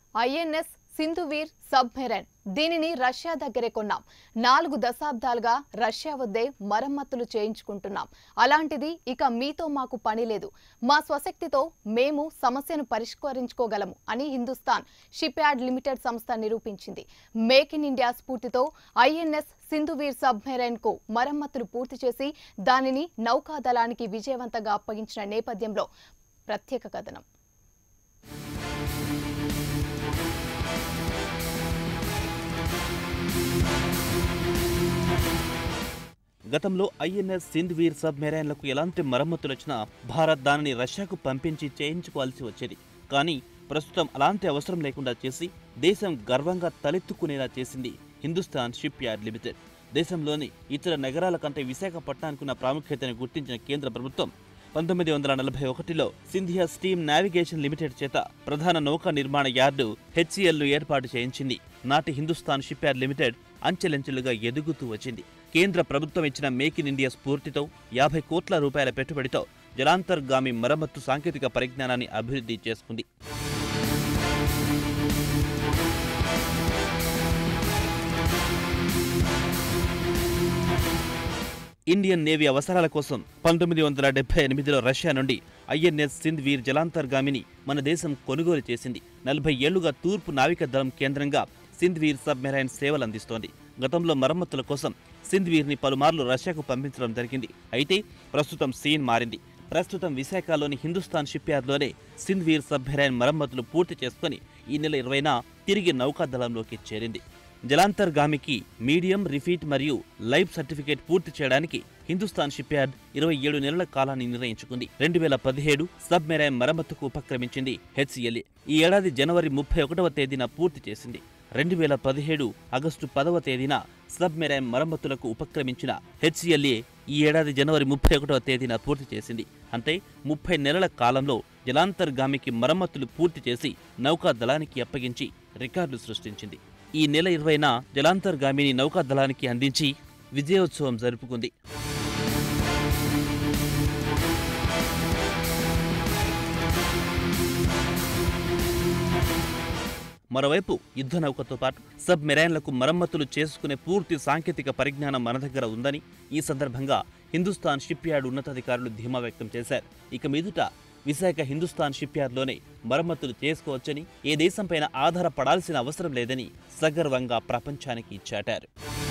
INS Sindhuvir submarine దీనిని Russia దగ్గరే కొన్నాం నాలుగు దశాబ్దాలుగా రష్యా వద్దే మరమ్మతులు చేయించుకుంటున్నాం అలాంటిది ఇక మీతో మాకు పని లేదు మా స్వశక్తితో మేము సమస్యను పరిష్కరించుకోగలము అని హిందుస్థాన్ షిప్ యార్డ్ లిమిటెడ్ సంస్థ నిరూపించింది మేక్ ఇన్ ఇండియా స్ఫూర్తితో ఐఎన్ఎస్ సింధువీర్ సబ్మెరైన్ కు మరమ్మతులు పూర్తి చేసి దానిని నౌకాదళానికి విజయవంతంగా అప్పగించిన నేపథ్యంలో ప్రత్యేక కథనం గతంలో ఐఎన్ఎస్ సింధ్వీర్ సబ్ మెరైన్లకు ఎలాంటి మరమ్మతులు వచ్చినా భారత్ దానిని రష్యాకు పంపించి చేయించుకోవాల్సి వచ్చేది కానీ ప్రస్తుతం అలాంటి అవసరం లేకుండా చేసి దేశం గర్వంగా తలెత్తుకునేలా చేసింది హిందుస్థాన్ షిప్ యార్డ్ లిమిటెడ్ దేశంలోని ఇతర నగరాల కంటే విశాఖపట్నానికి ఉన్న ప్రాముఖ్యతను గుర్తించిన కేంద్ర ప్రభుత్వం పంతొమ్మిది వందల నలభై ఒకటిలో సింధియా స్టీమ్ నావిగేషన్ లిమిటెడ్ చేత ప్రధాన నౌకా నిర్మాణ యార్డు హెచ్సిఎల్ ను ఏర్పాటు చేయించింది నాటి హిందుస్థాన్ షిప్ యార్డ్ లిమిటెడ్ అంచెలంచెలుగా ఎదుగుతూ వచ్చింది కేంద్ర ప్రభుత్వం ఇచ్చిన మేక్ ఇన్ ఇండియా స్ఫూర్తితో యాభై కోట్ల రూపాయల పెట్టుబడితో జలాంతర్గామి మరమ్మత్తు సాంకేతిక పరిజ్ఞానాన్ని అభివృద్ధి చేసుకుంది ఇండియన్ నేవీ అవసరాల కోసం పంతొమ్మిది వందల డెబ్బై ఎనిమిదిలో రష్యా నుండి ఐఎన్ఎస్ సింధ్ వీర్ జలాంతర్గామిని మన దేశం కొనుగోలు చేసింది నలభై ఏళ్లుగా తూర్పు నావిక దళం కేంద్రంగా సింధ్ వీర్ సబ్మెరైన్ సేవలు అందిస్తోంది గతంలో మరమ్మతుల కోసం సింధ్ వీర్ని పలుమార్లు రష్యాకు పంపించడం జరిగింది అయితే ప్రస్తుతం సీన్ మారింది ప్రస్తుతం విశాఖలోని హిందుస్థాన్ షిప్ యార్డ్లోనే సింధ్ వీర్ సబ్మెరైన్ మరమ్మతులు పూర్తి చేసుకుని ఈ నెల ఇరవైన తిరిగి నౌకాదళంలోకి చేరింది జలాంతర్గామికి మీడియం రిఫీట్ మరియు లైఫ్ సర్టిఫికేట్ పూర్తి చేయడానికి హిందుస్థాన్ షిప్ యార్డ్ ఇరవై ఏడు నెలల కాలాన్ని నిర్ణయించుకుంది రెండు వేల పదిహేడు సబ్ మెరైన్ మరమ్మతుకు ఉపక్రమించింది హెచ్సిఎల్ఏ ఈ ఏడాది జనవరి ముప్పై ఒకటవ తేదీన పూర్తి చేసింది రెండు వేల పదిహేడు ఆగస్టు పదవ తేదీన సబ్ మెరైన్ మరమ్మతులకు ఉపక్రమించిన హెచ్సిఎల్ఏ ఈ ఏడాది జనవరి ముప్పై ఒకటవ తేదీన పూర్తి చేసింది అంటే ముప్పై నెలల కాలంలో జలాంతర్గామికి మరమ్మతులు పూర్తి చేసి నౌకా దళానికి అప్పగించి రికార్డు సృష్టించింది ఈ నెల ఇరవైన జలాంతర్గామిని నౌకాదళానికి అందించి విజయోత్సవం జరుపుకుంది మరోవైపు యుద్ధ నౌకతో పాటు సబ్ మెరైన్లకు మరమ్మతులు చేసుకునే పూర్తి సాంకేతిక పరిజ్ఞానం మన దగ్గర ఉందని ఈ సందర్భంగా హిందుస్థాన్ షిప్ యార్డ్ ఉన్నతాధికారులు ధీమా వ్యక్తం చేశారు ఇక మీదుట విశాఖ హిందుస్థాన్ షిప్ యార్డ్లోనే మరమ్మతులు చేసుకోవచ్చని ఏ దేశంపైన ఆధారపడాల్సిన అవసరం లేదని సగర్వంగా ప్రపంచానికి చాటారు